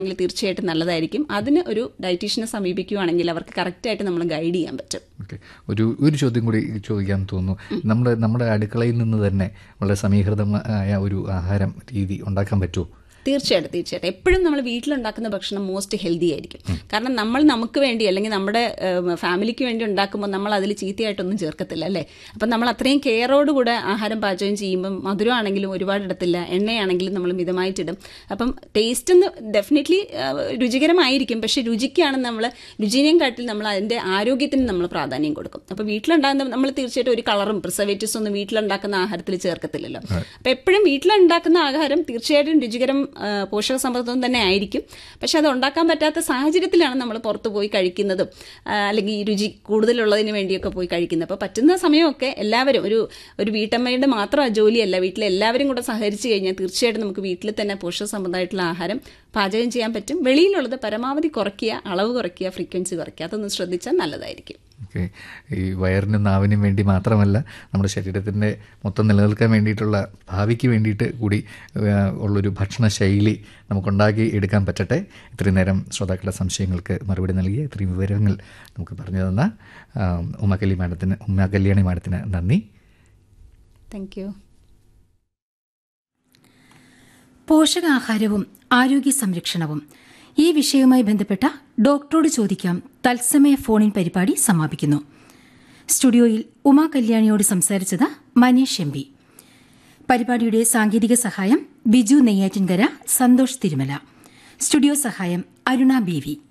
എങ്കിൽ തീർച്ചയായിട്ടും നല്ലതായിരിക്കും അതിന് ഒരു ഡയറ്റീഷ്യനെ സമീപിക്കുകയാണെങ്കിൽ അവർക്ക് കറക്റ്റായിട്ട് നമ്മൾ ഗൈഡ് ചെയ്യാൻ പറ്റും ഓക്കെ ഒരു ഒരു ചോദ്യം കൂടി ചോദിക്കാൻ തോന്നുന്നു നമ്മുടെ നമ്മുടെ അടുക്കളയിൽ നിന്ന് തന്നെ വളരെ സമീകൃതമായ ഒരു ആഹാരം രീതി ഉണ്ടാക്കാൻ പറ്റുമോ തീർച്ചയായിട്ടും തീർച്ചയായിട്ടും എപ്പോഴും നമ്മൾ വീട്ടിലുണ്ടാക്കുന്ന ഭക്ഷണം മോസ്റ്റ് ഹെൽത്തി ആയിരിക്കും കാരണം നമ്മൾ നമുക്ക് വേണ്ടി അല്ലെങ്കിൽ നമ്മുടെ ഫാമിലിക്ക് വേണ്ടി ഉണ്ടാക്കുമ്പോൾ നമ്മൾ അതിൽ ചീത്തയായിട്ടൊന്നും ചേർക്കത്തില്ല അല്ലേ അപ്പം നമ്മൾ അത്രയും കെയറോടുകൂടെ ആഹാരം പാചകം ചെയ്യുമ്പം മധുരമാണെങ്കിലും ഒരുപാട് ഇടത്തില്ല എണ്ണയാണെങ്കിലും നമ്മൾ മിതമായിട്ടിടും അപ്പം ടേസ്റ്റ് എന്ന് ഡെഫിനറ്റ്ലി രുചികരമായിരിക്കും പക്ഷെ രുചിക്കാണ് നമ്മൾ രുചിനെയും കാട്ടിൽ നമ്മൾ അതിൻ്റെ ആരോഗ്യത്തിന് നമ്മൾ പ്രാധാന്യം കൊടുക്കും അപ്പോൾ വീട്ടിലുണ്ടാകുന്ന നമ്മൾ തീർച്ചയായിട്ടും ഒരു കളറും പ്രിസർവേറ്റീവ്സ് ഒന്നും വീട്ടിലുണ്ടാക്കുന്ന ആഹാരത്തിൽ ചേർക്കത്തില്ലല്ലോ അപ്പോൾ എപ്പോഴും വീട്ടിലുണ്ടാക്കുന്ന ആഹാരം തീർച്ചയായിട്ടും രുചികരം പോഷക സമൃദ്ധം തന്നെ ആയിരിക്കും പക്ഷെ അത് ഉണ്ടാക്കാൻ പറ്റാത്ത സാഹചര്യത്തിലാണ് നമ്മൾ പുറത്ത് പോയി കഴിക്കുന്നതും അല്ലെങ്കിൽ ഈ രുചി കൂടുതലുള്ളതിന് വേണ്ടിയൊക്കെ പോയി കഴിക്കുന്നത് അപ്പോൾ പറ്റുന്ന സമയമൊക്കെ എല്ലാവരും ഒരു ഒരു വീട്ടമ്മയുടെ മാത്രം ജോലിയല്ല വീട്ടിലെ എല്ലാവരും കൂടെ സഹകരിച്ച് കഴിഞ്ഞാൽ തീർച്ചയായിട്ടും നമുക്ക് വീട്ടിൽ തന്നെ പോഷക സമൃദ്ധമായിട്ടുള്ള ആഹാരം പാചകം ചെയ്യാൻ പറ്റും വെളിയിലുള്ളത് പരമാവധി കുറയ്ക്കുക അളവ് കുറയ്ക്കുക ഫ്രീക്വൻസി കുറയ്ക്കുക അതൊന്ന് ശ്രദ്ധിച്ചാൽ നല്ലതായിരിക്കും ഓക്കെ ഈ വയറിനും നാവിനും വേണ്ടി മാത്രമല്ല നമ്മുടെ ശരീരത്തിൻ്റെ മൊത്തം നിലനിൽക്കാൻ വേണ്ടിയിട്ടുള്ള ഭാവിക്ക് വേണ്ടിയിട്ട് കൂടി ഉള്ളൊരു ഭക്ഷണ ശൈലി നമുക്കുണ്ടാക്കി എടുക്കാൻ പറ്റട്ടെ ഇത്രയും നേരം ശ്രോതാക്കളുടെ സംശയങ്ങൾക്ക് മറുപടി നൽകിയ ഇത്രയും വിവരങ്ങൾ നമുക്ക് പറഞ്ഞു തന്ന ഉമ്മക്കല്ലി മാഡത്തിന് ഉമ്മ കല്യാണി മാഡത്തിന് നന്ദി താങ്ക് യു പോഷകാഹാരവും ആരോഗ്യ സംരക്ഷണവും ഈ വിഷയവുമായി ബന്ധപ്പെട്ട ഡോക്ടറോട് ചോദിക്കാം തത്സമയ ഫോണിൻ പരിപാടി സമാപിക്കുന്നു സ്റ്റുഡിയോയിൽ ഉമാ കല്യാണിയോട് സംസാരിച്ചത് മനീഷ് എം പി പരിപാടിയുടെ സാങ്കേതിക സഹായം ബിജു നെയ്യാറ്റിൻകര സന്തോഷ് തിരുമല സ്റ്റുഡിയോ സഹായം അരുണ ബി വി